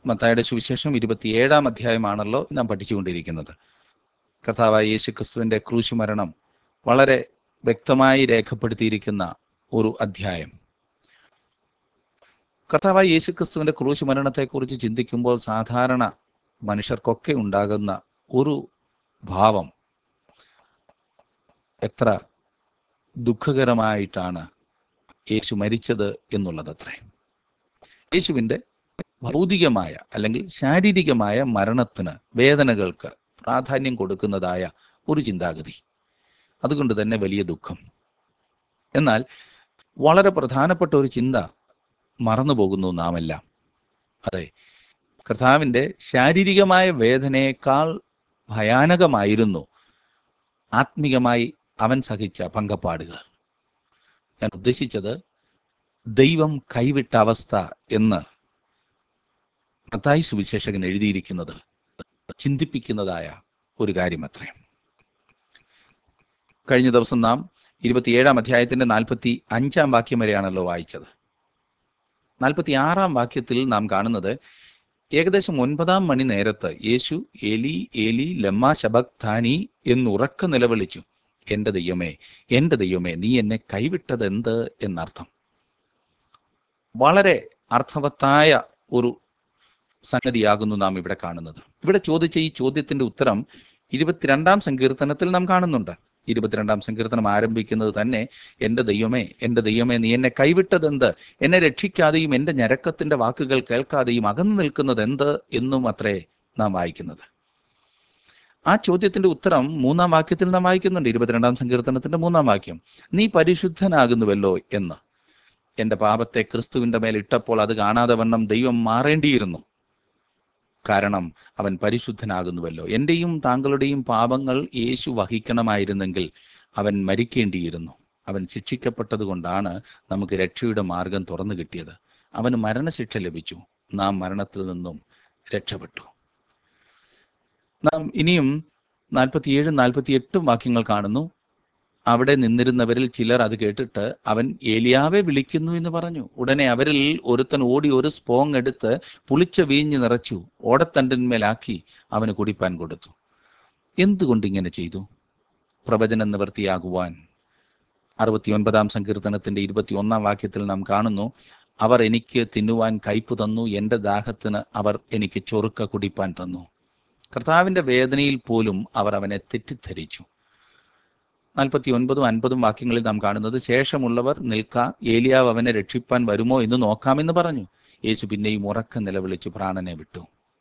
മത്തായുടെ സുവിശേഷം ഇരുപത്തിയേഴാം അധ്യായമാണല്ലോ നാം പഠിച്ചുകൊണ്ടിരിക്കുന്നത് കർത്താവായ യേശു ക്രിസ്തുവിന്റെ ക്രൂശ് മരണം വളരെ വ്യക്തമായി രേഖപ്പെടുത്തിയിരിക്കുന്ന ഒരു അധ്യായം കർത്താവായ യേശു ക്രിസ്തുവിന്റെ ക്രൂശ് മരണത്തെക്കുറിച്ച് ചിന്തിക്കുമ്പോൾ സാധാരണ മനുഷ്യർക്കൊക്കെ ഉണ്ടാകുന്ന ഒരു ഭാവം എത്ര ദുഃഖകരമായിട്ടാണ് യേശു മരിച്ചത് എന്നുള്ളതത്രേ യേശുവിൻ്റെ ഭൗതികമായ അല്ലെങ്കിൽ ശാരീരികമായ മരണത്തിന് വേദനകൾക്ക് പ്രാധാന്യം കൊടുക്കുന്നതായ ഒരു ചിന്താഗതി അതുകൊണ്ട് തന്നെ വലിയ ദുഃഖം എന്നാൽ വളരെ പ്രധാനപ്പെട്ട ഒരു ചിന്ത മറന്നുപോകുന്നു നാം എല്ലാം അതെ കർത്താവിൻ്റെ ശാരീരികമായ വേദനയേക്കാൾ ഭയാനകമായിരുന്നു ആത്മീകമായി അവൻ സഹിച്ച പങ്കപ്പാടുകൾ ഞാൻ ഉദ്ദേശിച്ചത് ദൈവം കൈവിട്ട അവസ്ഥ എന്ന് മത്തായി സുവിശേഷകൻ എഴുതിയിരിക്കുന്നത് ചിന്തിപ്പിക്കുന്നതായ ഒരു കാര്യമത്രേ കഴിഞ്ഞ ദിവസം നാം ഇരുപത്തിയേഴാം അധ്യായത്തിന്റെ നാൽപ്പത്തി അഞ്ചാം വാക്യം വരെയാണല്ലോ വായിച്ചത് നാൽപ്പത്തി ആറാം വാക്യത്തിൽ നാം കാണുന്നത് ഏകദേശം ഒൻപതാം മണി നേരത്ത് യേശു എലി എലി ലമ്മ ശബക്താനി എന്നുറക്ക നിലവിളിച്ചു എന്റെ ദൈവമേ എന്റെ ദൈവമേ നീ എന്നെ കൈവിട്ടതെന്ത് എന്നർത്ഥം വളരെ അർത്ഥവത്തായ ഒരു സംഗതിയാകുന്നു നാം ഇവിടെ കാണുന്നത് ഇവിടെ ചോദിച്ച ഈ ചോദ്യത്തിന്റെ ഉത്തരം ഇരുപത്തിരണ്ടാം സങ്കീർത്തനത്തിൽ നാം കാണുന്നുണ്ട് ഇരുപത്തിരണ്ടാം സങ്കീർത്തനം ആരംഭിക്കുന്നത് തന്നെ എൻ്റെ ദൈവമേ എൻ്റെ ദൈവമേ നീ എന്നെ കൈവിട്ടതെന്ത് എന്നെ രക്ഷിക്കാതെയും എൻ്റെ ഞരക്കത്തിന്റെ വാക്കുകൾ കേൾക്കാതെയും അകന്നു നിൽക്കുന്നത് എന്ത് എന്നും അത്രേ നാം വായിക്കുന്നത് ആ ചോദ്യത്തിന്റെ ഉത്തരം മൂന്നാം വാക്യത്തിൽ നാം വായിക്കുന്നുണ്ട് ഇരുപത്തിരണ്ടാം സങ്കീർത്തനത്തിന്റെ മൂന്നാം വാക്യം നീ പരിശുദ്ധനാകുന്നുവല്ലോ എന്ന് എൻ്റെ പാപത്തെ ക്രിസ്തുവിന്റെ മേൽ ഇട്ടപ്പോൾ അത് കാണാതെ വണ്ണം ദൈവം മാറേണ്ടിയിരുന്നു കാരണം അവൻ പരിശുദ്ധനാകുന്നുവല്ലോ എൻ്റെയും താങ്കളുടെയും പാപങ്ങൾ യേശു വഹിക്കണമായിരുന്നെങ്കിൽ അവൻ മരിക്കേണ്ടിയിരുന്നു അവൻ ശിക്ഷിക്കപ്പെട്ടത് കൊണ്ടാണ് നമുക്ക് രക്ഷയുടെ മാർഗം തുറന്നു കിട്ടിയത് അവന് മരണശിക്ഷ ലഭിച്ചു നാം മരണത്തിൽ നിന്നും രക്ഷപ്പെട്ടു നാം ഇനിയും നാൽപ്പത്തിയേഴും നാൽപ്പത്തിയെട്ടും വാക്യങ്ങൾ കാണുന്നു അവിടെ നിന്നിരുന്നവരിൽ ചിലർ അത് കേട്ടിട്ട് അവൻ ഏലിയാവെ വിളിക്കുന്നു എന്ന് പറഞ്ഞു ഉടനെ അവരിൽ ഒരുത്തൻ ഓടി ഒരു സ്പോങ് എടുത്ത് പുളിച്ച വീഞ്ഞ് നിറച്ചു ഓടത്തണ്ടിന്മേലാക്കി അവന് കുടിപ്പാൻ കൊടുത്തു എന്തുകൊണ്ട് ഇങ്ങനെ ചെയ്തു പ്രവചനം നിവർത്തിയാകുവാൻ അറുപത്തിയൊൻപതാം സങ്കീർത്തനത്തിന്റെ ഇരുപത്തിയൊന്നാം വാക്യത്തിൽ നാം കാണുന്നു അവർ എനിക്ക് തിന്നുവാൻ കയ്പ് തന്നു എൻ്റെ ദാഹത്തിന് അവർ എനിക്ക് ചൊറുക്ക കുടിപ്പാൻ തന്നു കർത്താവിന്റെ വേദനയിൽ പോലും അവർ അവനെ തെറ്റിദ്ധരിച്ചു നാൽപ്പത്തി ഒൻപതും അൻപതും വാക്യങ്ങളിൽ നാം കാണുന്നത് ശേഷമുള്ളവർ നിൽക്ക ഏലിയാവ് അവനെ രക്ഷിപ്പാൻ വരുമോ എന്ന് നോക്കാമെന്ന് പറഞ്ഞു യേശു പിന്നെയും ഉറക്കം നിലവിളിച്ചു പ്രാണനെ വിട്ടു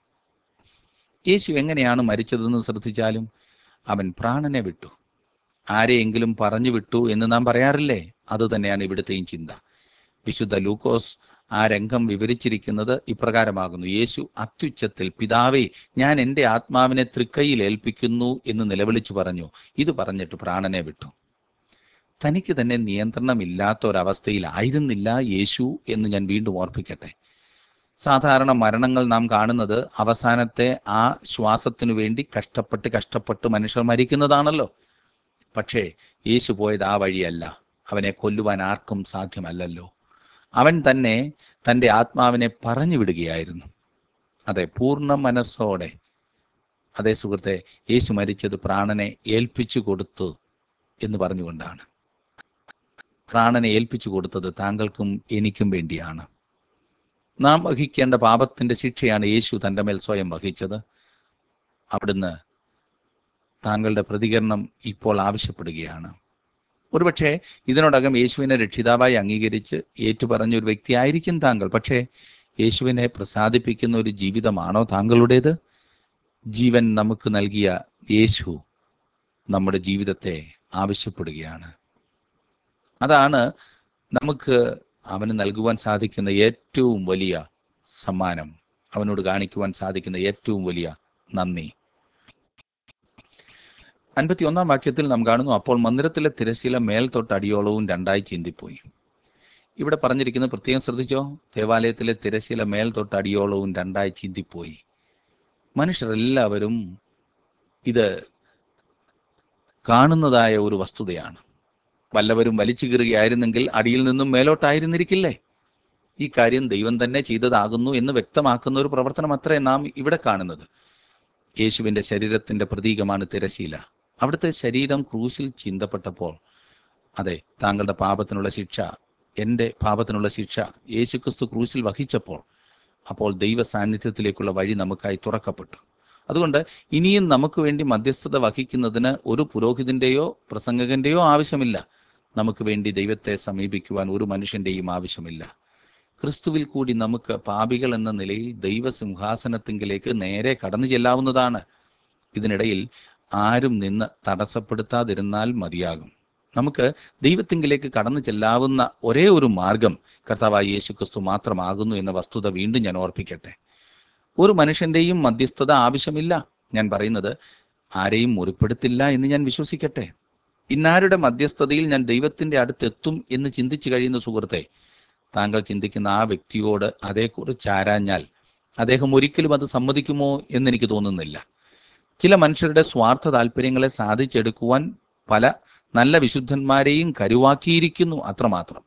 യേശു എങ്ങനെയാണ് മരിച്ചതെന്ന് ശ്രദ്ധിച്ചാലും അവൻ പ്രാണനെ വിട്ടു ആരെയെങ്കിലും പറഞ്ഞു വിട്ടു എന്ന് നാം പറയാറില്ലേ അത് തന്നെയാണ് ഇവിടുത്തെയും ചിന്ത വിശുദ്ധ ലൂക്കോസ് ആ രംഗം വിവരിച്ചിരിക്കുന്നത് ഇപ്രകാരമാകുന്നു യേശു അത്യുച്ചത്തിൽ പിതാവേ ഞാൻ എൻ്റെ ആത്മാവിനെ തൃക്കൈയിൽ ഏൽപ്പിക്കുന്നു എന്ന് നിലവിളിച്ചു പറഞ്ഞു ഇത് പറഞ്ഞിട്ട് പ്രാണനെ വിട്ടു തനിക്ക് തന്നെ നിയന്ത്രണമില്ലാത്ത ഒരവസ്ഥയിലായിരുന്നില്ല യേശു എന്ന് ഞാൻ വീണ്ടും ഓർപ്പിക്കട്ടെ സാധാരണ മരണങ്ങൾ നാം കാണുന്നത് അവസാനത്തെ ആ ശ്വാസത്തിനു വേണ്ടി കഷ്ടപ്പെട്ട് കഷ്ടപ്പെട്ട് മനുഷ്യർ മരിക്കുന്നതാണല്ലോ പക്ഷേ യേശു പോയത് ആ വഴിയല്ല അവനെ കൊല്ലുവാൻ ആർക്കും സാധ്യമല്ലല്ലോ അവൻ തന്നെ തൻ്റെ ആത്മാവിനെ പറഞ്ഞു വിടുകയായിരുന്നു അതെ പൂർണ്ണ മനസ്സോടെ അതേ സുഹൃത്തെ യേശു മരിച്ചത് പ്രാണനെ ഏൽപ്പിച്ചു കൊടുത്തു എന്ന് പറഞ്ഞുകൊണ്ടാണ് പ്രാണനെ ഏൽപ്പിച്ചു കൊടുത്തത് താങ്കൾക്കും എനിക്കും വേണ്ടിയാണ് നാം വഹിക്കേണ്ട പാപത്തിന്റെ ശിക്ഷയാണ് യേശു തൻ്റെ മേൽ സ്വയം വഹിച്ചത് അവിടുന്ന് താങ്കളുടെ പ്രതികരണം ഇപ്പോൾ ആവശ്യപ്പെടുകയാണ് ഒരുപക്ഷെ ഇതിനോടകം യേശുവിനെ രക്ഷിതാവായി അംഗീകരിച്ച് ഏറ്റുപറഞ്ഞ ഒരു വ്യക്തിയായിരിക്കും താങ്കൾ പക്ഷേ യേശുവിനെ പ്രസാദിപ്പിക്കുന്ന ഒരു ജീവിതമാണോ താങ്കളുടേത് ജീവൻ നമുക്ക് നൽകിയ യേശു നമ്മുടെ ജീവിതത്തെ ആവശ്യപ്പെടുകയാണ് അതാണ് നമുക്ക് അവന് നൽകുവാൻ സാധിക്കുന്ന ഏറ്റവും വലിയ സമ്മാനം അവനോട് കാണിക്കുവാൻ സാധിക്കുന്ന ഏറ്റവും വലിയ നന്ദി അൻപത്തി ഒന്നാം വാക്യത്തിൽ നാം കാണുന്നു അപ്പോൾ മന്ദിരത്തിലെ തിരശീല മേൽ തൊട്ട് അടിയോളവും രണ്ടായി ചിന്തിപ്പോയി ഇവിടെ പറഞ്ഞിരിക്കുന്നത് പ്രത്യേകം ശ്രദ്ധിച്ചോ ദേവാലയത്തിലെ തിരശീല മേൽ തൊട്ട് അടിയോളവും രണ്ടായി ചിന്തിപ്പോയി മനുഷ്യരെല്ലാവരും ഇത് കാണുന്നതായ ഒരു വസ്തുതയാണ് വല്ലവരും വലിച്ചു കീറുകയായിരുന്നെങ്കിൽ അടിയിൽ നിന്നും മേലോട്ടായിരുന്നിരിക്കില്ലേ ഈ കാര്യം ദൈവം തന്നെ ചെയ്തതാകുന്നു എന്ന് വ്യക്തമാക്കുന്ന ഒരു പ്രവർത്തനം അത്രേ നാം ഇവിടെ കാണുന്നത് യേശുവിന്റെ ശരീരത്തിന്റെ പ്രതീകമാണ് തിരശീല അവിടുത്തെ ശരീരം ക്രൂശിൽ ചിന്തപ്പെട്ടപ്പോൾ അതെ താങ്കളുടെ പാപത്തിനുള്ള ശിക്ഷ എൻ്റെ പാപത്തിനുള്ള ശിക്ഷ യേശുക്രിസ്തു ക്രൂശിൽ വഹിച്ചപ്പോൾ അപ്പോൾ ദൈവ സാന്നിധ്യത്തിലേക്കുള്ള വഴി നമുക്കായി തുറക്കപ്പെട്ടു അതുകൊണ്ട് ഇനിയും നമുക്ക് വേണ്ടി മധ്യസ്ഥത വഹിക്കുന്നതിന് ഒരു പുരോഹിതന്റെയോ പ്രസംഗകന്റെയോ ആവശ്യമില്ല നമുക്ക് വേണ്ടി ദൈവത്തെ സമീപിക്കുവാൻ ഒരു മനുഷ്യന്റെയും ആവശ്യമില്ല ക്രിസ്തുവിൽ കൂടി നമുക്ക് പാപികൾ എന്ന നിലയിൽ ദൈവസിംഹാസനത്തിങ്കിലേക്ക് നേരെ കടന്നു ചെല്ലാവുന്നതാണ് ഇതിനിടയിൽ ആരും നിന്ന് തടസ്സപ്പെടുത്താതിരുന്നാൽ മതിയാകും നമുക്ക് ദൈവത്തിങ്കിലേക്ക് കടന്നു ചെല്ലാവുന്ന ഒരേ ഒരു മാർഗം കർത്താവായ യേശു ക്രിസ്തു മാത്രമാകുന്നു എന്ന വസ്തുത വീണ്ടും ഞാൻ ഓർപ്പിക്കട്ടെ ഒരു മനുഷ്യന്റെയും മധ്യസ്ഥത ആവശ്യമില്ല ഞാൻ പറയുന്നത് ആരെയും മുറിപ്പെടുത്തില്ല എന്ന് ഞാൻ വിശ്വസിക്കട്ടെ ഇന്നാരുടെ മധ്യസ്ഥതയിൽ ഞാൻ ദൈവത്തിന്റെ അടുത്തെത്തും എന്ന് ചിന്തിച്ചു കഴിയുന്ന സുഹൃത്തെ താങ്കൾ ചിന്തിക്കുന്ന ആ വ്യക്തിയോട് അതേക്കുറിച്ച് ആരാഞ്ഞാൽ അദ്ദേഹം ഒരിക്കലും അത് സമ്മതിക്കുമോ എന്നെനിക്ക് തോന്നുന്നില്ല ചില മനുഷ്യരുടെ സ്വാർത്ഥ താല്പര്യങ്ങളെ സാധിച്ചെടുക്കുവാൻ പല നല്ല വിശുദ്ധന്മാരെയും കരുവാക്കിയിരിക്കുന്നു അത്രമാത്രം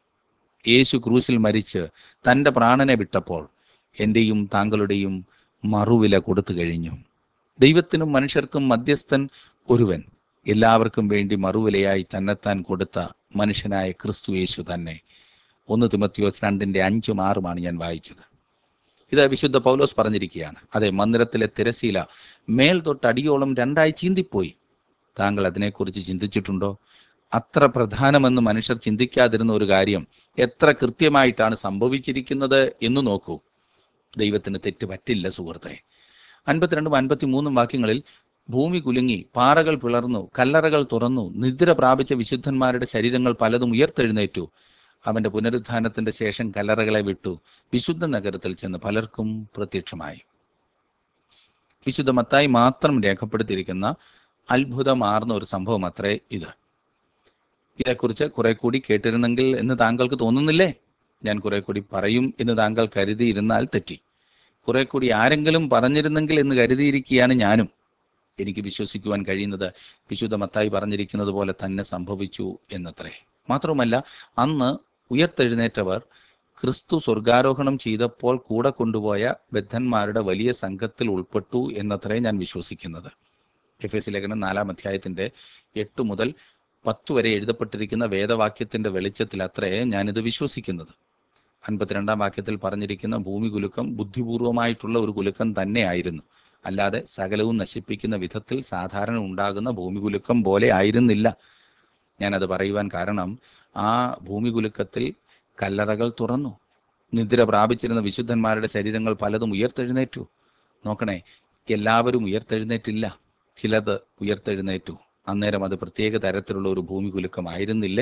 യേശു ക്രൂശിൽ മരിച്ച് തൻ്റെ പ്രാണനെ വിട്ടപ്പോൾ എൻ്റെയും താങ്കളുടെയും മറുവില കൊടുത്തു കഴിഞ്ഞു ദൈവത്തിനും മനുഷ്യർക്കും മധ്യസ്ഥൻ ഒരുവൻ എല്ലാവർക്കും വേണ്ടി മറുവിലയായി തന്നെത്താൻ കൊടുത്ത മനുഷ്യനായ ക്രിസ്തു യേശു തന്നെ ഒന്ന് തിമത്തിയോസ് രണ്ടിന്റെ അഞ്ചും ആറുമാണ് ഞാൻ വായിച്ചത് ഇത് വിശുദ്ധ പൗലോസ് പറഞ്ഞിരിക്കുകയാണ് അതെ മന്ദിരത്തിലെ തിരശീല മേൽ തൊട്ട് അടിയോളം രണ്ടായി ചീന്തിപ്പോയി താങ്കൾ അതിനെക്കുറിച്ച് ചിന്തിച്ചിട്ടുണ്ടോ അത്ര പ്രധാനമെന്ന് മനുഷ്യർ ചിന്തിക്കാതിരുന്ന ഒരു കാര്യം എത്ര കൃത്യമായിട്ടാണ് സംഭവിച്ചിരിക്കുന്നത് എന്ന് നോക്കൂ ദൈവത്തിന് തെറ്റ് പറ്റില്ല സുഹൃത്തെ അൻപത്തിരണ്ടും അൻപത്തിമൂന്നും വാക്യങ്ങളിൽ ഭൂമി കുലുങ്ങി പാറകൾ പിളർന്നു കല്ലറകൾ തുറന്നു നിദ്ര പ്രാപിച്ച വിശുദ്ധന്മാരുടെ ശരീരങ്ങൾ പലതും ഉയർത്തെഴുന്നേറ്റു അവന്റെ പുനരുത്ഥാനത്തിന്റെ ശേഷം കല്ലറകളെ വിട്ടു വിശുദ്ധ നഗരത്തിൽ ചെന്ന് പലർക്കും പ്രത്യക്ഷമായി വിശുദ്ധ മത്തായി മാത്രം രേഖപ്പെടുത്തിയിരിക്കുന്ന അത്ഭുതമാർന്ന ഒരു സംഭവം അത്രേ ഇത് ഇതേക്കുറിച്ച് കുറെ കൂടി കേട്ടിരുന്നെങ്കിൽ എന്ന് താങ്കൾക്ക് തോന്നുന്നില്ലേ ഞാൻ കുറെ കൂടി പറയും എന്ന് താങ്കൾ കരുതിയിരുന്നാൽ തെറ്റി കുറെ കൂടി ആരെങ്കിലും പറഞ്ഞിരുന്നെങ്കിൽ എന്ന് കരുതിയിരിക്കുകയാണ് ഞാനും എനിക്ക് വിശ്വസിക്കുവാൻ കഴിയുന്നത് വിശുദ്ധ മത്തായി പറഞ്ഞിരിക്കുന്നത് പോലെ തന്നെ സംഭവിച്ചു എന്നത്രേ മാത്രമല്ല അന്ന് ഉയർത്തെഴുന്നേറ്റവർ ക്രിസ്തു സ്വർഗാരോഹണം ചെയ്തപ്പോൾ കൂടെ കൊണ്ടുപോയ ബദ്ധന്മാരുടെ വലിയ സംഘത്തിൽ ഉൾപ്പെട്ടു എന്നത്രേ ഞാൻ വിശ്വസിക്കുന്നത് എഫ് എസ് ലേഖനം നാലാം അധ്യായത്തിന്റെ എട്ട് മുതൽ പത്ത് വരെ എഴുതപ്പെട്ടിരിക്കുന്ന വേദവാക്യത്തിന്റെ വെളിച്ചത്തിൽ അത്രേ ഞാനിത് വിശ്വസിക്കുന്നത് അൻപത്തിരണ്ടാം വാക്യത്തിൽ പറഞ്ഞിരിക്കുന്ന ഭൂമി കുലുക്കം ബുദ്ധിപൂർവമായിട്ടുള്ള ഒരു കുലുക്കം തന്നെയായിരുന്നു അല്ലാതെ സകലവും നശിപ്പിക്കുന്ന വിധത്തിൽ സാധാരണ ഉണ്ടാകുന്ന ഭൂമി കുലുക്കം പോലെ ആയിരുന്നില്ല ഞാനത് പറയുവാൻ കാരണം ആ ഭൂമി കുലുക്കത്തിൽ കല്ലറകൾ തുറന്നു നിദ്ര പ്രാപിച്ചിരുന്ന വിശുദ്ധന്മാരുടെ ശരീരങ്ങൾ പലതും ഉയർത്തെഴുന്നേറ്റു നോക്കണേ എല്ലാവരും ഉയർത്തെഴുന്നേറ്റില്ല ചിലത് ഉയർത്തെഴുന്നേറ്റു അന്നേരം അത് പ്രത്യേക തരത്തിലുള്ള ഒരു ഭൂമി കുലുക്കമായിരുന്നില്ലേ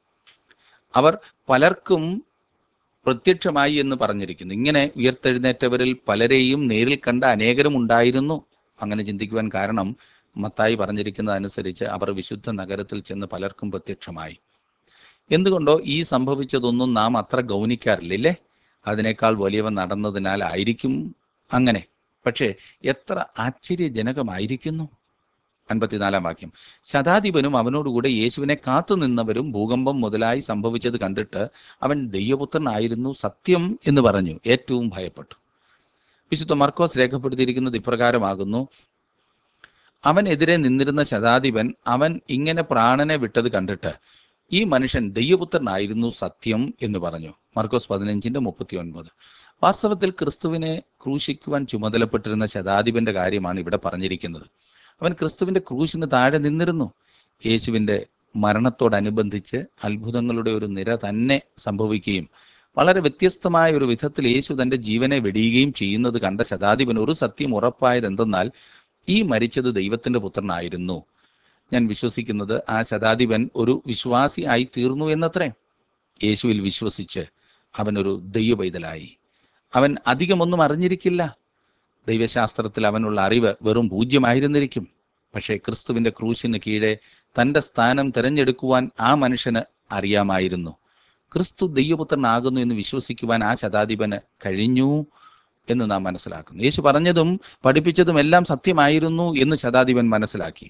അവർ പലർക്കും പ്രത്യക്ഷമായി എന്ന് പറഞ്ഞിരിക്കുന്നു ഇങ്ങനെ ഉയർത്തെഴുന്നേറ്റവരിൽ പലരെയും നേരിൽ കണ്ട അനേകരും ഉണ്ടായിരുന്നു അങ്ങനെ ചിന്തിക്കുവാൻ കാരണം മത്തായി പറഞ്ഞിരിക്കുന്നത് അനുസരിച്ച് അവർ വിശുദ്ധ നഗരത്തിൽ ചെന്ന് പലർക്കും പ്രത്യക്ഷമായി എന്തുകൊണ്ടോ ഈ സംഭവിച്ചതൊന്നും നാം അത്ര ഗൗനിക്കാറില്ലേ അതിനേക്കാൾ വലിയവ നടന്നതിനാൽ ആയിരിക്കും അങ്ങനെ പക്ഷേ എത്ര ആശ്ചര്യജനകമായിരിക്കുന്നു അൻപത്തിനാലാം വാക്യം ശതാധിപനും അവനോടുകൂടെ യേശുവിനെ കാത്തുനിന്നവരും ഭൂകമ്പം മുതലായി സംഭവിച്ചത് കണ്ടിട്ട് അവൻ ദൈവപുത്രനായിരുന്നു സത്യം എന്ന് പറഞ്ഞു ഏറ്റവും ഭയപ്പെട്ടു വിശുദ്ധ മർക്കോസ് രേഖപ്പെടുത്തിയിരിക്കുന്നത് ഇപ്രകാരമാകുന്നു അവനെതിരെ നിന്നിരുന്ന ശതാധിപൻ അവൻ ഇങ്ങനെ പ്രാണനെ വിട്ടത് കണ്ടിട്ട് ഈ മനുഷ്യൻ ദൈവപുത്രനായിരുന്നു സത്യം എന്ന് പറഞ്ഞു മർക്കോസ് പതിനഞ്ചിന്റെ മുപ്പത്തി ഒൻപത് വാസ്തവത്തിൽ ക്രിസ്തുവിനെ ക്രൂശിക്കുവാൻ ചുമതലപ്പെട്ടിരുന്ന ശതാധിപന്റെ കാര്യമാണ് ഇവിടെ പറഞ്ഞിരിക്കുന്നത് അവൻ ക്രിസ്തുവിന്റെ ക്രൂശിന് താഴെ നിന്നിരുന്നു യേശുവിന്റെ മരണത്തോടനുബന്ധിച്ച് അത്ഭുതങ്ങളുടെ ഒരു നിര തന്നെ സംഭവിക്കുകയും വളരെ വ്യത്യസ്തമായ ഒരു വിധത്തിൽ യേശു തന്റെ ജീവനെ വെടിയുകയും ചെയ്യുന്നത് കണ്ട ശതാധിപൻ ഒരു സത്യം ഉറപ്പായത് എന്തെന്നാൽ ഈ മരിച്ചത് ദൈവത്തിന്റെ പുത്രനായിരുന്നു ഞാൻ വിശ്വസിക്കുന്നത് ആ ശതാധിപൻ ഒരു വിശ്വാസി ആയി തീർന്നു എന്നത്രേ യേശുവിൽ വിശ്വസിച്ച് അവനൊരു ദൈവപൈതലായി അവൻ അധികമൊന്നും അറിഞ്ഞിരിക്കില്ല ദൈവശാസ്ത്രത്തിൽ അവനുള്ള അറിവ് വെറും പൂജ്യമായിരുന്നിരിക്കും പക്ഷേ ക്രിസ്തുവിന്റെ ക്രൂശിന് കീഴെ തന്റെ സ്ഥാനം തിരഞ്ഞെടുക്കുവാൻ ആ മനുഷ്യന് അറിയാമായിരുന്നു ക്രിസ്തു ദൈവപുത്രനാകുന്നു എന്ന് വിശ്വസിക്കുവാൻ ആ ശതാധിപന് കഴിഞ്ഞു എന്ന് നാം മനസ്സിലാക്കുന്നു യേശു പറഞ്ഞതും പഠിപ്പിച്ചതും എല്ലാം സത്യമായിരുന്നു എന്ന് ശതാധിപൻ മനസ്സിലാക്കി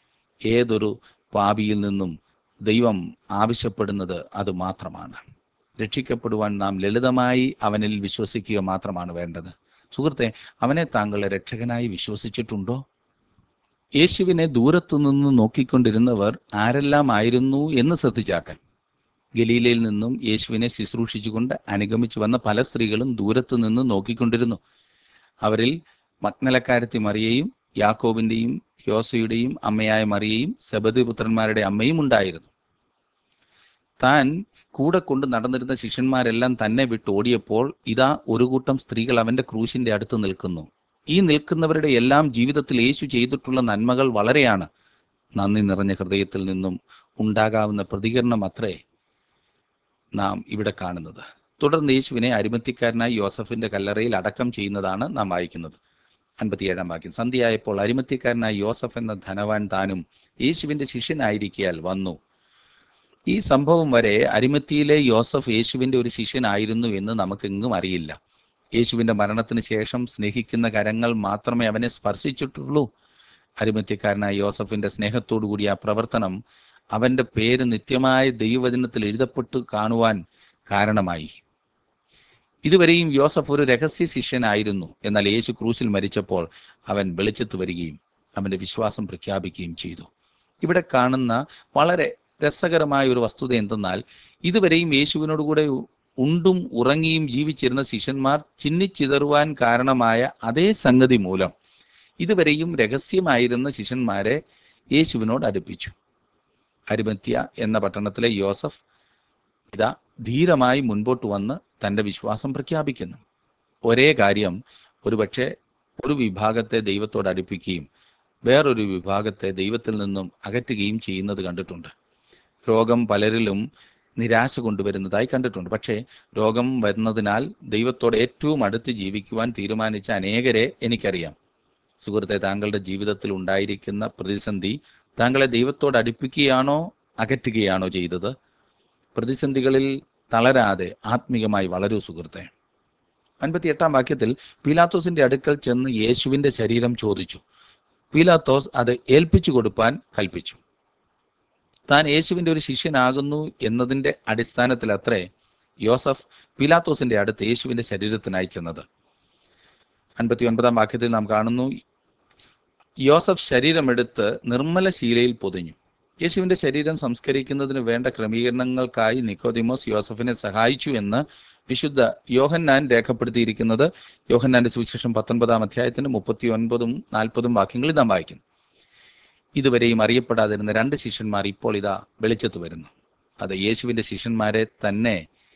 ഏതൊരു പാപിയിൽ നിന്നും ദൈവം ആവശ്യപ്പെടുന്നത് അത് മാത്രമാണ് രക്ഷിക്കപ്പെടുവാൻ നാം ലളിതമായി അവനിൽ വിശ്വസിക്കുക മാത്രമാണ് വേണ്ടത് സുഹൃത്തെ അവനെ താങ്കളുടെ രക്ഷകനായി വിശ്വസിച്ചിട്ടുണ്ടോ യേശുവിനെ ദൂരത്തുനിന്ന് നോക്കിക്കൊണ്ടിരുന്നവർ ആരെല്ലാം ആയിരുന്നു എന്ന് ശ്രദ്ധിച്ചാട്ടെ ഗലീലയിൽ നിന്നും യേശുവിനെ ശുശ്രൂഷിച്ചുകൊണ്ട് അനുഗമിച്ചു വന്ന പല സ്ത്രീകളും ദൂരത്തു നിന്ന് നോക്കിക്കൊണ്ടിരുന്നു അവരിൽ മഗ്നലക്കാരത്തി മറിയയും യാക്കോബിന്റെയും യോസയുടെയും അമ്മയായ മറിയയും സബദിപുത്രന്മാരുടെ അമ്മയും ഉണ്ടായിരുന്നു താൻ കൂടെ കൊണ്ട് നടന്നിരുന്ന ശിഷ്യന്മാരെല്ലാം തന്നെ വിട്ട് ഓടിയപ്പോൾ ഇതാ ഒരു കൂട്ടം സ്ത്രീകൾ അവന്റെ ക്രൂശിന്റെ അടുത്ത് നിൽക്കുന്നു ഈ നിൽക്കുന്നവരുടെ എല്ലാം ജീവിതത്തിൽ യേശു ചെയ്തിട്ടുള്ള നന്മകൾ വളരെയാണ് നന്ദി നിറഞ്ഞ ഹൃദയത്തിൽ നിന്നും ഉണ്ടാകാവുന്ന പ്രതികരണം അത്രേ നാം ഇവിടെ കാണുന്നത് തുടർന്ന് യേശുവിനെ അരിമത്തിക്കാരനായി യോസഫിന്റെ കല്ലറയിൽ അടക്കം ചെയ്യുന്നതാണ് നാം വായിക്കുന്നത് അൻപത്തിയേഴാം വാക്യം സന്ധ്യയായപ്പോൾ അരിമത്തിക്കാരനായ യോസഫ് എന്ന ധനവാൻ താനും യേശുവിന്റെ ശിഷ്യനായിരിക്കിയാൽ വന്നു ഈ സംഭവം വരെ അരിമത്തിയിലെ യോസഫ് യേശുവിന്റെ ഒരു ശിഷ്യനായിരുന്നു എന്ന് നമുക്കെങ്ങും അറിയില്ല യേശുവിന്റെ മരണത്തിന് ശേഷം സ്നേഹിക്കുന്ന കരങ്ങൾ മാത്രമേ അവനെ സ്പർശിച്ചിട്ടുള്ളൂ അരിമത്യക്കാരനായ യോസഫിന്റെ സ്നേഹത്തോടു കൂടിയ ആ പ്രവർത്തനം അവന്റെ പേര് നിത്യമായ ദൈവവചനത്തിൽ എഴുതപ്പെട്ടു കാണുവാൻ കാരണമായി ഇതുവരെയും യോസഫ് ഒരു രഹസ്യ ശിഷ്യനായിരുന്നു എന്നാൽ യേശു ക്രൂശിൽ മരിച്ചപ്പോൾ അവൻ വെളിച്ചത്ത് വരികയും അവന്റെ വിശ്വാസം പ്രഖ്യാപിക്കുകയും ചെയ്തു ഇവിടെ കാണുന്ന വളരെ രസകരമായ ഒരു വസ്തുത എന്തെന്നാൽ ഇതുവരെയും യേശുവിനോട് കൂടെ ഉണ്ടും ഉറങ്ങിയും ജീവിച്ചിരുന്ന ശിഷ്യന്മാർ ചിന്നിച്ചിതറുവാൻ കാരണമായ അതേ സംഗതി മൂലം ഇതുവരെയും രഹസ്യമായിരുന്ന ശിഷ്യന്മാരെ യേശുവിനോട് അടുപ്പിച്ചു അരിമത്യ എന്ന പട്ടണത്തിലെ യോസഫ് ഇതാ ധീരമായി മുൻപോട്ട് വന്ന് തന്റെ വിശ്വാസം പ്രഖ്യാപിക്കുന്നു ഒരേ കാര്യം ഒരുപക്ഷെ ഒരു വിഭാഗത്തെ ദൈവത്തോട് അടുപ്പിക്കുകയും വേറൊരു വിഭാഗത്തെ ദൈവത്തിൽ നിന്നും അകറ്റുകയും ചെയ്യുന്നത് കണ്ടിട്ടുണ്ട് രോഗം പലരിലും നിരാശ കൊണ്ടുവരുന്നതായി കണ്ടിട്ടുണ്ട് പക്ഷേ രോഗം വരുന്നതിനാൽ ദൈവത്തോട് ഏറ്റവും അടുത്ത് ജീവിക്കുവാൻ തീരുമാനിച്ച അനേകരെ എനിക്കറിയാം സുഹൃത്തെ താങ്കളുടെ ജീവിതത്തിൽ ഉണ്ടായിരിക്കുന്ന പ്രതിസന്ധി താങ്കളെ ദൈവത്തോട് അടുപ്പിക്കുകയാണോ അകറ്റുകയാണോ ചെയ്തത് പ്രതിസന്ധികളിൽ തളരാതെ ആത്മീകമായി വളരൂ സുഹൃത്തെ അൻപത്തി എട്ടാം വാക്യത്തിൽ പീലാത്തോസിന്റെ അടുക്കൽ ചെന്ന് യേശുവിന്റെ ശരീരം ചോദിച്ചു പീലാത്തോസ് അത് ഏൽപ്പിച്ചു കൊടുപ്പാൻ കൽപ്പിച്ചു താൻ യേശുവിന്റെ ഒരു ശിഷ്യനാകുന്നു എന്നതിന്റെ അടിസ്ഥാനത്തിൽ അത്രേ യോസഫ് പീലാത്തോസിന്റെ അടുത്ത് യേശുവിന്റെ ശരീരത്തിനായി ചെന്നത് അൻപത്തി ഒൻപതാം വാക്യത്തിൽ നാം കാണുന്നു യോസഫ് ശരീരമെടുത്ത് നിർമ്മല ശീലയിൽ പൊതിഞ്ഞു യേശുവിന്റെ ശരീരം സംസ്കരിക്കുന്നതിന് വേണ്ട ക്രമീകരണങ്ങൾക്കായി നിക്കോദിമോസ് യോസഫിനെ സഹായിച്ചു എന്ന് വിശുദ്ധ യോഹന്നാൻ രേഖപ്പെടുത്തിയിരിക്കുന്നത് യോഹന്നാന്റെ സുവിശേഷം പത്തൊൻപതാം അധ്യായത്തിന്റെ മുപ്പത്തി ഒൻപതും നാൽപ്പതും വാക്യങ്ങളിൽ നാം വായിക്കുന്നു ഇതുവരെയും അറിയപ്പെടാതിരുന്ന രണ്ട് ശിഷ്യന്മാർ ഇപ്പോൾ ഇതാ വെളിച്ചത്ത് വരുന്നു അത് യേശുവിന്റെ ശിഷ്യന്മാരെ തന്നെ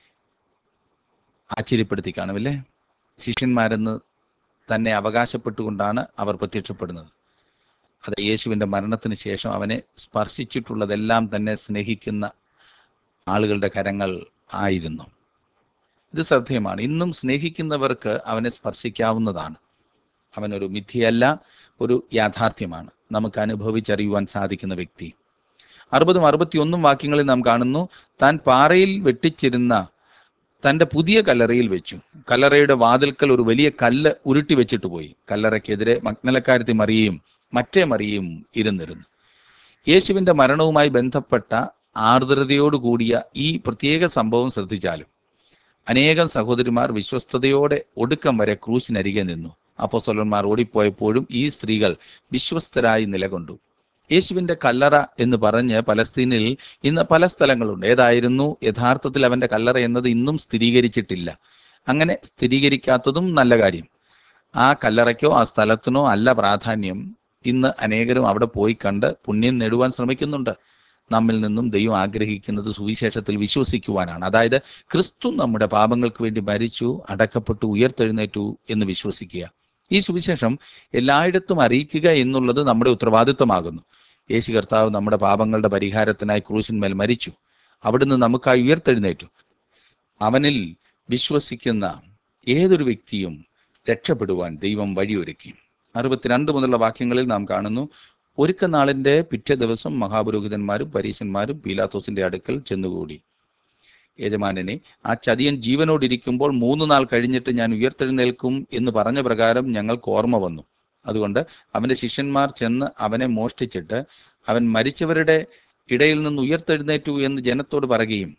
ആശ്ചര്യപ്പെടുത്തി കാണുമല്ലേ ശിഷ്യന്മാരെന്ന് തന്നെ അവകാശപ്പെട്ടുകൊണ്ടാണ് അവർ പ്രത്യക്ഷപ്പെടുന്നത് അത് യേശുവിന്റെ മരണത്തിന് ശേഷം അവനെ സ്പർശിച്ചിട്ടുള്ളതെല്ലാം തന്നെ സ്നേഹിക്കുന്ന ആളുകളുടെ കരങ്ങൾ ആയിരുന്നു ഇത് ശ്രദ്ധേയമാണ് ഇന്നും സ്നേഹിക്കുന്നവർക്ക് അവനെ സ്പർശിക്കാവുന്നതാണ് അവനൊരു മിഥ്യയല്ല ഒരു യാഥാർത്ഥ്യമാണ് നമുക്ക് അനുഭവിച്ചറിയുവാൻ സാധിക്കുന്ന വ്യക്തി അറുപതും അറുപത്തിയൊന്നും വാക്യങ്ങളിൽ നാം കാണുന്നു താൻ പാറയിൽ വെട്ടിച്ചിരുന്ന തന്റെ പുതിയ കല്ലറയിൽ വെച്ചു കല്ലറയുടെ വാതിൽക്കൽ ഒരു വലിയ കല്ല് ഉരുട്ടി വെച്ചിട്ട് പോയി കല്ലറയ്ക്കെതിരെ മഗ്നലക്കാരത്തി മറിയയും മറ്റേ മറിയയും ഇരുന്നിരുന്നു യേശുവിന്റെ മരണവുമായി ബന്ധപ്പെട്ട ആർദ്രതയോടുകൂടിയ ഈ പ്രത്യേക സംഭവം ശ്രദ്ധിച്ചാലും അനേകം സഹോദരിമാർ വിശ്വസ്തയോടെ ഒടുക്കം വരെ ക്രൂശിനരികെ നിന്നു അപ്പോസ്തലന്മാർ ഓടിപ്പോയപ്പോഴും ഈ സ്ത്രീകൾ വിശ്വസ്തരായി നിലകൊണ്ടു യേശുവിന്റെ കല്ലറ എന്ന് പറഞ്ഞ് പലസ്തീനിൽ ഇന്ന് പല സ്ഥലങ്ങളുണ്ട് ഏതായിരുന്നു യഥാർത്ഥത്തിൽ അവന്റെ കല്ലറ എന്നത് ഇന്നും സ്ഥിരീകരിച്ചിട്ടില്ല അങ്ങനെ സ്ഥിരീകരിക്കാത്തതും നല്ല കാര്യം ആ കല്ലറയ്ക്കോ ആ സ്ഥലത്തിനോ അല്ല പ്രാധാന്യം ഇന്ന് അനേകരും അവിടെ പോയി കണ്ട് പുണ്യം നേടുവാൻ ശ്രമിക്കുന്നുണ്ട് നമ്മിൽ നിന്നും ദൈവം ആഗ്രഹിക്കുന്നത് സുവിശേഷത്തിൽ വിശ്വസിക്കുവാനാണ് അതായത് ക്രിസ്തു നമ്മുടെ പാപങ്ങൾക്ക് വേണ്ടി മരിച്ചു അടക്കപ്പെട്ടു ഉയർത്തെഴുന്നേറ്റു എന്ന് വിശ്വസിക്കുക ഈ സുവിശേഷം എല്ലായിടത്തും അറിയിക്കുക എന്നുള്ളത് നമ്മുടെ ഉത്തരവാദിത്വമാകുന്നു യേശു കർത്താവ് നമ്മുടെ പാപങ്ങളുടെ പരിഹാരത്തിനായി ക്രൂശിന്മേൽ മരിച്ചു അവിടുന്ന് നമുക്കായി ഉയർത്തെഴുന്നേറ്റു അവനിൽ വിശ്വസിക്കുന്ന ഏതൊരു വ്യക്തിയും രക്ഷപ്പെടുവാൻ ദൈവം വഴിയൊരുക്കി അറുപത്തിരണ്ട് മുതലുള്ള വാക്യങ്ങളിൽ നാം കാണുന്നു ഒരുക്കനാളിന്റെ പിറ്റേ ദിവസം മഹാപുരോഹിതന്മാരും പരീശന്മാരും പീലാത്തോസിന്റെ അടുക്കൽ ചെന്നുകൂടി യജമാനനെ ആ ചതിയൻ ജീവനോടിരിക്കുമ്പോൾ മൂന്ന് നാൾ കഴിഞ്ഞിട്ട് ഞാൻ ഉയർത്തെഴുന്നേൽക്കും എന്ന് പറഞ്ഞ പ്രകാരം ഞങ്ങൾക്ക് ഓർമ്മ വന്നു അതുകൊണ്ട് അവന്റെ ശിഷ്യന്മാർ ചെന്ന് അവനെ മോഷ്ടിച്ചിട്ട് അവൻ മരിച്ചവരുടെ ഇടയിൽ നിന്ന് ഉയർത്തെഴുന്നേറ്റു എന്ന് ജനത്തോട് പറയുകയും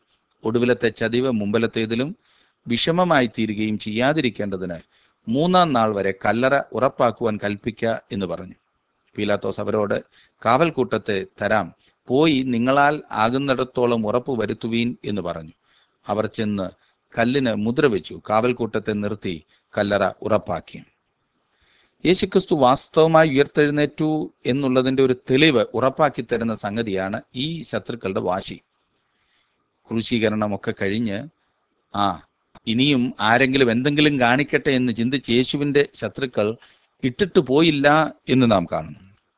ഒടുവിലത്തെ ചതിവ് മുമ്പിലത്തേതിലും വിഷമമായി തീരുകയും ചെയ്യാതിരിക്കേണ്ടതിന് മൂന്നാം നാൾ വരെ കല്ലറ ഉറപ്പാക്കുവാൻ കൽപ്പിക്ക എന്ന് പറഞ്ഞു പീലാത്തോസ് അവരോട് കാവൽക്കൂട്ടത്തെ തരാം പോയി നിങ്ങളാൽ ആകുന്നിടത്തോളം ഉറപ്പ് വരുത്തുവീൻ എന്ന് പറഞ്ഞു അവർ ചെന്ന് കല്ലിന് മുദ്ര വെച്ചു കാവൽക്കൂട്ടത്തെ നിർത്തി കല്ലറ ഉറപ്പാക്കി യേശുക്രിസ്തു വാസ്തവമായി ഉയർത്തെഴുന്നേറ്റു എന്നുള്ളതിന്റെ ഒരു തെളിവ് ഉറപ്പാക്കി തരുന്ന സംഗതിയാണ് ഈ ശത്രുക്കളുടെ വാശി ക്രൂശീകരണമൊക്കെ കഴിഞ്ഞ് ആ ഇനിയും ആരെങ്കിലും എന്തെങ്കിലും കാണിക്കട്ടെ എന്ന് ചിന്തിച്ച് യേശുവിന്റെ ശത്രുക്കൾ ഇട്ടിട്ട് പോയില്ല എന്ന് നാം കാണുന്നു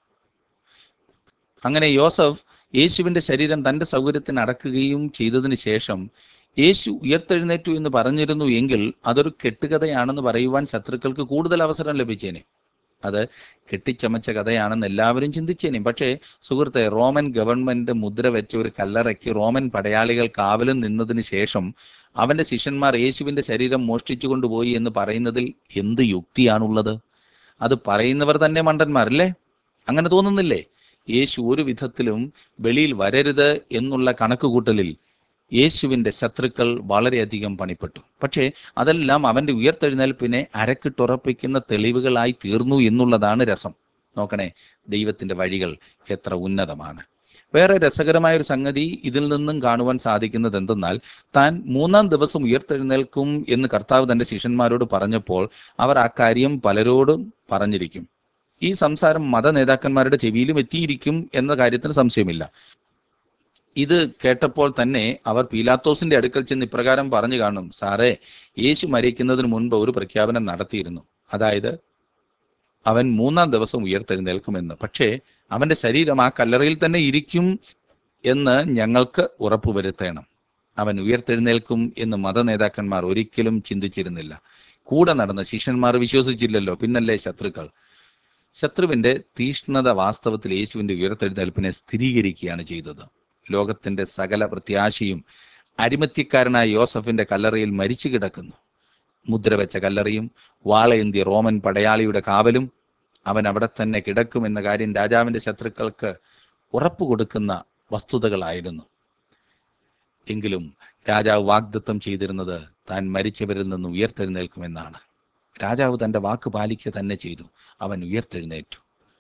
അങ്ങനെ യോസഫ് യേശുവിന്റെ ശരീരം തന്റെ സൗകര്യത്തിന് അടക്കുകയും ചെയ്തതിന് ശേഷം യേശു ഉയർത്തെഴുന്നേറ്റു എന്ന് പറഞ്ഞിരുന്നു എങ്കിൽ അതൊരു കെട്ടുകഥയാണെന്ന് പറയുവാൻ ശത്രുക്കൾക്ക് കൂടുതൽ അവസരം ലഭിച്ചേനെ അത് കെട്ടിച്ചമച്ച കഥയാണെന്ന് എല്ലാവരും ചിന്തിച്ചേനെ പക്ഷേ സുഹൃത്തെ റോമൻ ഗവൺമെന്റ് മുദ്ര വെച്ച ഒരു കല്ലറയ്ക്ക് റോമൻ പടയാളികൾ കാവലും നിന്നതിന് ശേഷം അവന്റെ ശിഷ്യന്മാർ യേശുവിന്റെ ശരീരം മോഷ്ടിച്ചു കൊണ്ടുപോയി എന്ന് പറയുന്നതിൽ എന്ത് യുക്തിയാണുള്ളത് അത് പറയുന്നവർ തന്നെ മണ്ടന്മാരല്ലേ അങ്ങനെ തോന്നുന്നില്ലേ യേശു ഒരു വിധത്തിലും വെളിയിൽ വരരുത് എന്നുള്ള കണക്കുകൂട്ടലിൽ യേശുവിന്റെ ശത്രുക്കൾ വളരെയധികം പണിപ്പെട്ടു പക്ഷേ അതെല്ലാം അവന്റെ ഉയർത്തെഴുന്നേൽപ്പിനെ അരക്കിട്ടുറപ്പിക്കുന്ന തെളിവുകളായി തീർന്നു എന്നുള്ളതാണ് രസം നോക്കണേ ദൈവത്തിന്റെ വഴികൾ എത്ര ഉന്നതമാണ് വേറെ രസകരമായ ഒരു സംഗതി ഇതിൽ നിന്നും കാണുവാൻ സാധിക്കുന്നത് എന്തെന്നാൽ താൻ മൂന്നാം ദിവസം ഉയർത്തെഴുന്നേൽക്കും എന്ന് കർത്താവ് തന്റെ ശിഷ്യന്മാരോട് പറഞ്ഞപ്പോൾ അവർ ആ കാര്യം പലരോടും പറഞ്ഞിരിക്കും ഈ സംസാരം മത നേതാക്കന്മാരുടെ ചെവിയിലും എത്തിയിരിക്കും എന്ന കാര്യത്തിന് സംശയമില്ല ഇത് കേട്ടപ്പോൾ തന്നെ അവർ പീലാത്തോസിന്റെ അടുക്കൽ ചെന്ന് ഇപ്രകാരം പറഞ്ഞു കാണും സാറേ യേശു മരിക്കുന്നതിന് മുൻപ് ഒരു പ്രഖ്യാപനം നടത്തിയിരുന്നു അതായത് അവൻ മൂന്നാം ദിവസം ഉയർത്തെഴുന്നേൽക്കുമെന്ന് പക്ഷേ അവന്റെ ശരീരം ആ കല്ലറയിൽ തന്നെ ഇരിക്കും എന്ന് ഞങ്ങൾക്ക് ഉറപ്പുവരുത്തണം അവൻ ഉയർത്തെഴുന്നേൽക്കും എന്ന് മത നേതാക്കന്മാർ ഒരിക്കലും ചിന്തിച്ചിരുന്നില്ല കൂടെ നടന്ന ശിഷ്യന്മാർ വിശ്വസിച്ചില്ലല്ലോ പിന്നല്ലേ ശത്രുക്കൾ ശത്രുവിന്റെ തീഷ്ണത വാസ്തവത്തിൽ യേശുവിന്റെ ഉയർത്തെഴുന്നേൽപ്പിനെ സ്ഥിരീകരിക്കുകയാണ് ചെയ്തത് ലോകത്തിന്റെ സകല പ്രത്യാശയും അരിമത്യക്കാരനായ യോസഫിന്റെ കല്ലറയിൽ മരിച്ചു കിടക്കുന്നു മുദ്രവെച്ച കല്ലറയും വാളയന്തിയ റോമൻ പടയാളിയുടെ കാവലും അവൻ അവിടെ തന്നെ കിടക്കുമെന്ന കാര്യം രാജാവിന്റെ ശത്രുക്കൾക്ക് ഉറപ്പു കൊടുക്കുന്ന വസ്തുതകളായിരുന്നു എങ്കിലും രാജാവ് വാഗ്ദത്തം ചെയ്തിരുന്നത് താൻ മരിച്ചവരിൽ നിന്ന് ഉയർത്തെഴുന്നേൽക്കുമെന്നാണ് രാജാവ് തന്റെ വാക്ക് പാലിക്കുക തന്നെ ചെയ്തു അവൻ ഉയർത്തെഴുന്നേറ്റു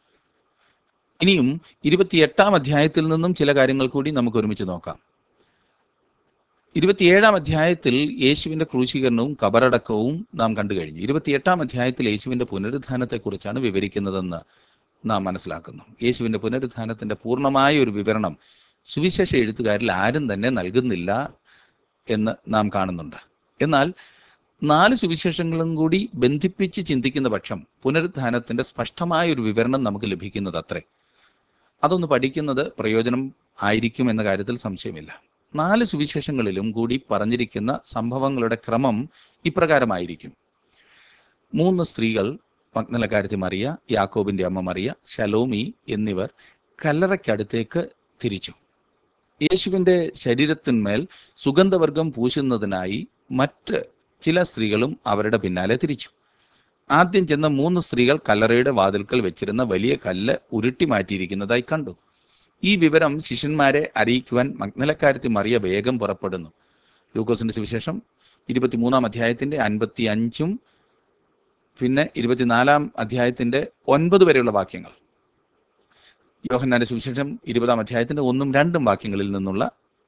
ഇനിയും ഇരുപത്തിയെട്ടാം അധ്യായത്തിൽ നിന്നും ചില കാര്യങ്ങൾ കൂടി നമുക്ക് ഒരുമിച്ച് നോക്കാം ഇരുപത്തിയേഴാം അധ്യായത്തിൽ യേശുവിന്റെ ക്രൂശീകരണവും കബറടക്കവും നാം കണ്ടു കഴിഞ്ഞു ഇരുപത്തിയെട്ടാം അധ്യായത്തിൽ യേശുവിന്റെ പുനരുദ്ധാനത്തെക്കുറിച്ചാണ് വിവരിക്കുന്നതെന്ന് നാം മനസ്സിലാക്കുന്നു യേശുവിന്റെ പുനരുദ്ധാനത്തിന്റെ പൂർണ്ണമായ ഒരു വിവരണം സുവിശേഷ എഴുത്തുകാരിൽ ആരും തന്നെ നൽകുന്നില്ല എന്ന് നാം കാണുന്നുണ്ട് എന്നാൽ നാല് സുവിശേഷങ്ങളും കൂടി ബന്ധിപ്പിച്ച് ചിന്തിക്കുന്ന പക്ഷം പുനരുദ്ധാനത്തിന്റെ സ്പഷ്ടമായ ഒരു വിവരണം നമുക്ക് ലഭിക്കുന്നത് അത്രേ അതൊന്ന് പഠിക്കുന്നത് പ്രയോജനം ആയിരിക്കും എന്ന കാര്യത്തിൽ സംശയമില്ല നാല് സുവിശേഷങ്ങളിലും കൂടി പറഞ്ഞിരിക്കുന്ന സംഭവങ്ങളുടെ ക്രമം ഇപ്രകാരമായിരിക്കും മൂന്ന് സ്ത്രീകൾ മഗ്നലക്കാരത്തി മറിയ യാക്കോബിന്റെ അമ്മ മറിയ ശലോമി എന്നിവർ കല്ലറയ്ക്കടുത്തേക്ക് തിരിച്ചു യേശുവിന്റെ ശരീരത്തിന്മേൽ സുഗന്ധവർഗം പൂശുന്നതിനായി മറ്റ് ചില സ്ത്രീകളും അവരുടെ പിന്നാലെ തിരിച്ചു ആദ്യം ചെന്ന മൂന്ന് സ്ത്രീകൾ കല്ലറയുടെ വാതിൽക്കൽ വെച്ചിരുന്ന വലിയ കല്ല് ഉരുട്ടി മാറ്റിയിരിക്കുന്നതായി കണ്ടു ഈ വിവരം ശിഷ്യന്മാരെ അറിയിക്കുവാൻ മഗ്നലക്കാരത്തി മറിയ വേഗം പുറപ്പെടുന്നു ലൂക്കോസിന്റെ സുവിശേഷം ഇരുപത്തിമൂന്നാം അധ്യായത്തിന്റെ അൻപത്തി അഞ്ചും പിന്നെ ഇരുപത്തിനാലാം അധ്യായത്തിന്റെ ഒൻപത് വരെയുള്ള വാക്യങ്ങൾ യോഹന്നാന്റെ സുവിശേഷം ഇരുപതാം അധ്യായത്തിന്റെ ഒന്നും രണ്ടും വാക്യങ്ങളിൽ നിന്നുള്ള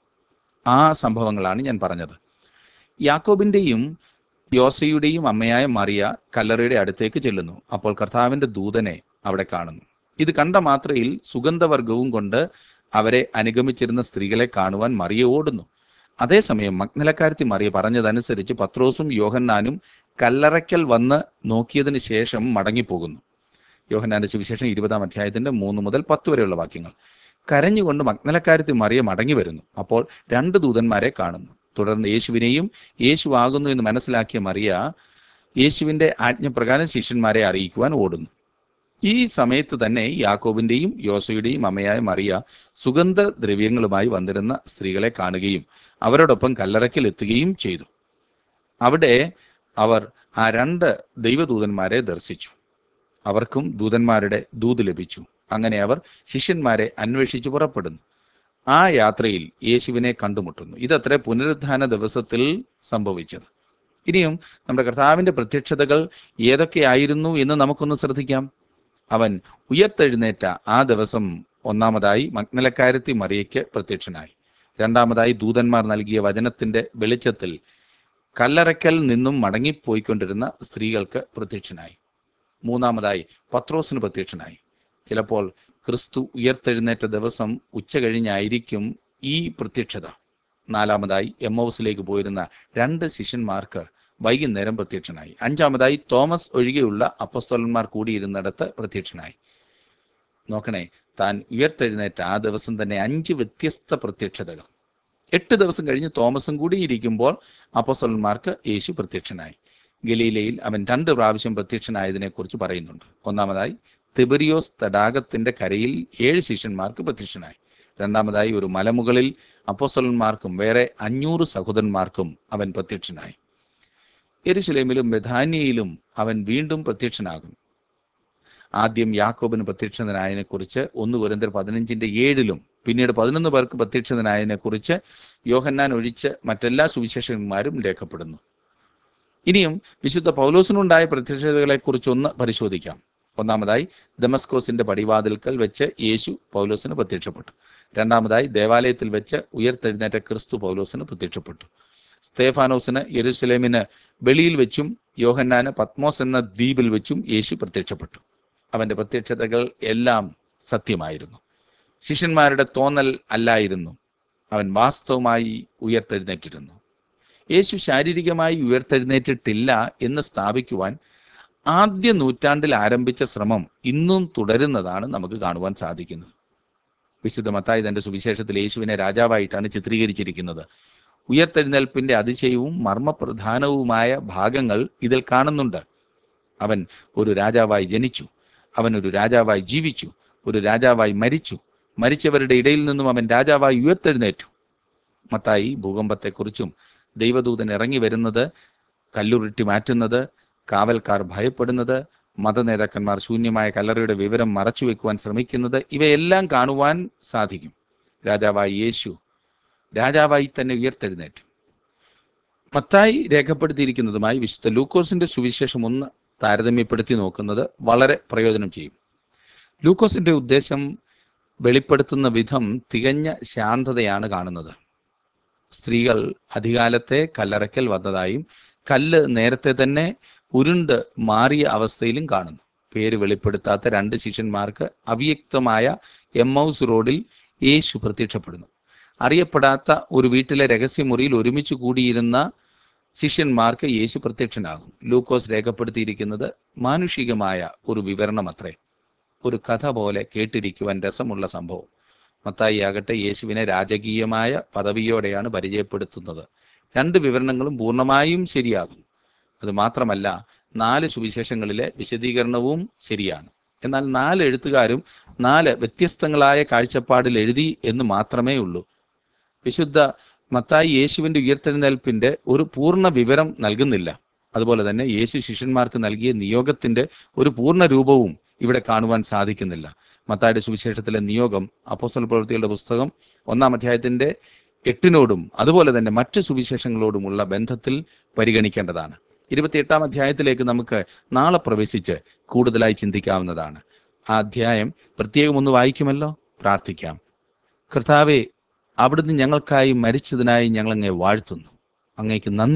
ആ സംഭവങ്ങളാണ് ഞാൻ പറഞ്ഞത് യാക്കോബിന്റെയും യോസയുടെയും അമ്മയായ മറിയ കല്ലറയുടെ അടുത്തേക്ക് ചെല്ലുന്നു അപ്പോൾ കർത്താവിന്റെ ദൂതനെ അവിടെ കാണുന്നു ഇത് കണ്ട മാത്രയിൽ സുഗന്ധവർഗവും കൊണ്ട് അവരെ അനുഗമിച്ചിരുന്ന സ്ത്രീകളെ കാണുവാൻ മറിയ ഓടുന്നു അതേസമയം മഗ്നലക്കാരത്തി മറിയ പറഞ്ഞതനുസരിച്ച് പത്രോസും യോഹന്നാനും കല്ലറയ്ക്കൽ വന്ന് നോക്കിയതിന് ശേഷം മടങ്ങിപ്പോകുന്നു യോഹന്നാന്റെ സുവിശേഷം ഇരുപതാം അധ്യായത്തിന്റെ മൂന്ന് മുതൽ പത്ത് വരെയുള്ള വാക്യങ്ങൾ കരഞ്ഞുകൊണ്ട് മഗ്നലക്കാരത്തി മറിയ മടങ്ങി വരുന്നു അപ്പോൾ രണ്ട് ദൂതന്മാരെ കാണുന്നു തുടർന്ന് യേശുവിനെയും യേശു ആകുന്നു എന്ന് മനസ്സിലാക്കിയ മറിയ യേശുവിന്റെ ആജ്ഞപ്രകാരം ശിഷ്യന്മാരെ അറിയിക്കുവാൻ ഓടുന്നു ഈ സമയത്ത് തന്നെ യാക്കോബിന്റെയും യോസയുടെയും അമ്മയായ മറിയ സുഗന്ധ ദ്രവ്യങ്ങളുമായി വന്നിരുന്ന സ്ത്രീകളെ കാണുകയും അവരോടൊപ്പം കല്ലറയ്ക്കൽ എത്തുകയും ചെയ്തു അവിടെ അവർ ആ രണ്ട് ദൈവദൂതന്മാരെ ദർശിച്ചു അവർക്കും ദൂതന്മാരുടെ ദൂത് ലഭിച്ചു അങ്ങനെ അവർ ശിഷ്യന്മാരെ അന്വേഷിച്ചു പുറപ്പെടുന്നു ആ യാത്രയിൽ യേശുവിനെ കണ്ടുമുട്ടുന്നു ഇതത്ര പുനരുത്ഥാന ദിവസത്തിൽ സംഭവിച്ചത് ഇനിയും നമ്മുടെ കർത്താവിന്റെ പ്രത്യക്ഷതകൾ ഏതൊക്കെയായിരുന്നു എന്ന് നമുക്കൊന്ന് ശ്രദ്ധിക്കാം അവൻ ഉയർത്തെഴുന്നേറ്റ ആ ദിവസം ഒന്നാമതായി മഗ്നലക്കാരത്തി മറിയയ്ക്ക് പ്രത്യക്ഷനായി രണ്ടാമതായി ദൂതന്മാർ നൽകിയ വചനത്തിന്റെ വെളിച്ചത്തിൽ കല്ലറയ്ക്കൽ നിന്നും മടങ്ങിപ്പോയിക്കൊണ്ടിരുന്ന സ്ത്രീകൾക്ക് പ്രത്യക്ഷനായി മൂന്നാമതായി പത്രോസിന് പ്രത്യക്ഷനായി ചിലപ്പോൾ ക്രിസ്തു ഉയർത്തെഴുന്നേറ്റ ദിവസം ഉച്ച കഴിഞ്ഞായിരിക്കും ഈ പ്രത്യക്ഷത നാലാമതായി എമ്മൗസിലേക്ക് പോയിരുന്ന രണ്ട് ശിഷ്യന്മാർക്ക് വൈകുന്നേരം പ്രത്യക്ഷനായി അഞ്ചാമതായി തോമസ് ഒഴികെയുള്ള അപ്പസ്തോലന്മാർ കൂടിയിരുന്നിടത്ത് പ്രത്യക്ഷനായി നോക്കണേ താൻ ഉയർത്തെഴുന്നേറ്റ ആ ദിവസം തന്നെ അഞ്ച് വ്യത്യസ്ത പ്രത്യക്ഷതകൾ എട്ട് ദിവസം കഴിഞ്ഞ് തോമസും കൂടി ഇരിക്കുമ്പോൾ അപ്പസ്തോലന്മാർക്ക് യേശു പ്രത്യക്ഷനായി ഗലീലയിൽ അവൻ രണ്ട് പ്രാവശ്യം പ്രത്യക്ഷനായതിനെ കുറിച്ച് പറയുന്നുണ്ട് ഒന്നാമതായി തിബരിയോസ് തടാകത്തിന്റെ കരയിൽ ഏഴ് ശിഷ്യന്മാർക്ക് പ്രത്യക്ഷനായി രണ്ടാമതായി ഒരു മലമുകളിൽ അപ്പോസ്തലന്മാർക്കും വേറെ അഞ്ഞൂറ് സഹോദരന്മാർക്കും അവൻ പ്രത്യക്ഷനായി എരുശലേമിലും ബഥാനിയയിലും അവൻ വീണ്ടും പ്രത്യക്ഷനാകും ആദ്യം യാക്കോബിന് പ്രത്യക്ഷനായതിനെ കുറിച്ച് ഒന്ന് കുരന്തർ പതിനഞ്ചിന്റെ ഏഴിലും പിന്നീട് പതിനൊന്ന് പേർക്ക് പ്രത്യക്ഷനായതിനെ കുറിച്ച് യോഹന്നാൻ ഒഴിച്ച് മറ്റെല്ലാ സുവിശേഷന്മാരും രേഖപ്പെടുന്നു ഇനിയും വിശുദ്ധ പൗലോസിനുണ്ടായ പ്രത്യക്ഷതകളെ കുറിച്ച് ഒന്ന് പരിശോധിക്കാം ഒന്നാമതായി ദമസ്കോസിന്റെ പടിവാതിൽക്കൽ വെച്ച് യേശു പൗലോസിന് പ്രത്യക്ഷപ്പെട്ടു രണ്ടാമതായി ദേവാലയത്തിൽ വെച്ച് ഉയർത്തെഴുന്നേറ്റ ക്രിസ്തു പൗലോസിന് പ്രത്യക്ഷപ്പെട്ടു സ്തേഫാനോസിന് യെരുസലേമിന് വെളിയിൽ വെച്ചും യോഹന്നാന് പത്മോസ് എന്ന ദ്വീപിൽ വെച്ചും യേശു പ്രത്യക്ഷപ്പെട്ടു അവന്റെ പ്രത്യക്ഷതകൾ എല്ലാം സത്യമായിരുന്നു ശിഷ്യന്മാരുടെ തോന്നൽ അല്ലായിരുന്നു അവൻ വാസ്തവമായി ഉയർത്തെഴുന്നേറ്റിരുന്നു യേശു ശാരീരികമായി ഉയർത്തെഴുന്നേറ്റിട്ടില്ല എന്ന് സ്ഥാപിക്കുവാൻ ആദ്യ നൂറ്റാണ്ടിൽ ആരംഭിച്ച ശ്രമം ഇന്നും തുടരുന്നതാണ് നമുക്ക് കാണുവാൻ സാധിക്കുന്നത് വിശുദ്ധ മത്തായി തന്റെ സുവിശേഷത്തിൽ യേശുവിനെ രാജാവായിട്ടാണ് ചിത്രീകരിച്ചിരിക്കുന്നത് ഉയർത്തെഴുന്നേൽപ്പിന്റെ അതിശയവും മർമ്മപ്രധാനവുമായ ഭാഗങ്ങൾ ഇതിൽ കാണുന്നുണ്ട് അവൻ ഒരു രാജാവായി ജനിച്ചു അവൻ ഒരു രാജാവായി ജീവിച്ചു ഒരു രാജാവായി മരിച്ചു മരിച്ചവരുടെ ഇടയിൽ നിന്നും അവൻ രാജാവായി ഉയർത്തെഴുന്നേറ്റു മത്തായി ഭൂകമ്പത്തെക്കുറിച്ചും ദൈവദൂതൻ ഇറങ്ങി വരുന്നത് കല്ലുരുട്ടി മാറ്റുന്നത് കാവൽക്കാർ ഭയപ്പെടുന്നത് മതനേതാക്കന്മാർ ശൂന്യമായ കല്ലറയുടെ വിവരം മറച്ചുവെക്കുവാൻ ശ്രമിക്കുന്നത് ഇവയെല്ലാം കാണുവാൻ സാധിക്കും രാജാവായി യേശു രാജാവായി തന്നെ ഉയർത്തെഴുന്നേറ്റു മത്തായി രേഖപ്പെടുത്തിയിരിക്കുന്നതുമായി വിശുദ്ധ ലൂക്കോസിന്റെ സുവിശേഷം ഒന്ന് താരതമ്യപ്പെടുത്തി നോക്കുന്നത് വളരെ പ്രയോജനം ചെയ്യും ലൂക്കോസിന്റെ ഉദ്ദേശം വെളിപ്പെടുത്തുന്ന വിധം തികഞ്ഞ ശാന്തതയാണ് കാണുന്നത് സ്ത്രീകൾ അധികാലത്തെ കല്ലറയ്ക്കൽ വന്നതായും കല്ല് നേരത്തെ തന്നെ ഉരുണ്ട് മാറിയ അവസ്ഥയിലും കാണുന്നു പേര് വെളിപ്പെടുത്താത്ത രണ്ട് ശിഷ്യന്മാർക്ക് അവ്യക്തമായ എമ്മൗസ് റോഡിൽ യേശു പ്രത്യക്ഷപ്പെടുന്നു അറിയപ്പെടാത്ത ഒരു വീട്ടിലെ രഹസ്യമുറിയിൽ ഒരുമിച്ച് കൂടിയിരുന്ന ശിഷ്യന്മാർക്ക് യേശു പ്രത്യക്ഷനാകും ലൂക്കോസ് രേഖപ്പെടുത്തിയിരിക്കുന്നത് മാനുഷികമായ ഒരു വിവരണമത്രേ ഒരു കഥ പോലെ കേട്ടിരിക്കുവാൻ രസമുള്ള സംഭവം മത്തായി ആകട്ടെ യേശുവിനെ രാജകീയമായ പദവിയോടെയാണ് പരിചയപ്പെടുത്തുന്നത് രണ്ട് വിവരണങ്ങളും പൂർണ്ണമായും ശരിയാകും അത് മാത്രമല്ല നാല് സുവിശേഷങ്ങളിലെ വിശദീകരണവും ശരിയാണ് എന്നാൽ നാല് എഴുത്തുകാരും നാല് വ്യത്യസ്തങ്ങളായ കാഴ്ചപ്പാടിൽ എഴുതി എന്ന് മാത്രമേ ഉള്ളൂ വിശുദ്ധ മത്തായി യേശുവിന്റെ ഉയർത്തെഴുന്നേൽപ്പിന്റെ ഒരു പൂർണ്ണ വിവരം നൽകുന്നില്ല അതുപോലെ തന്നെ യേശു ശിഷ്യന്മാർക്ക് നൽകിയ നിയോഗത്തിന്റെ ഒരു പൂർണ്ണ രൂപവും ഇവിടെ കാണുവാൻ സാധിക്കുന്നില്ല മത്തായുടെ സുവിശേഷത്തിലെ നിയോഗം അപ്പോസ്തല പ്രവൃത്തികളുടെ പുസ്തകം ഒന്നാം അധ്യായത്തിന്റെ എട്ടിനോടും അതുപോലെ തന്നെ മറ്റു സുവിശേഷങ്ങളോടുമുള്ള ബന്ധത്തിൽ പരിഗണിക്കേണ്ടതാണ് ഇരുപത്തിയെട്ടാം അധ്യായത്തിലേക്ക് നമുക്ക് നാളെ പ്രവേശിച്ച് കൂടുതലായി ചിന്തിക്കാവുന്നതാണ് ആ അധ്യായം പ്രത്യേകം ഒന്ന് വായിക്കുമല്ലോ പ്രാർത്ഥിക്കാം കർത്താവെ അവിടുന്ന് ഞങ്ങൾക്കായി മരിച്ചതിനായി ഞങ്ങളങ്ങെ വാഴ്ത്തുന്നു അങ്ങേക്ക് നന്ദി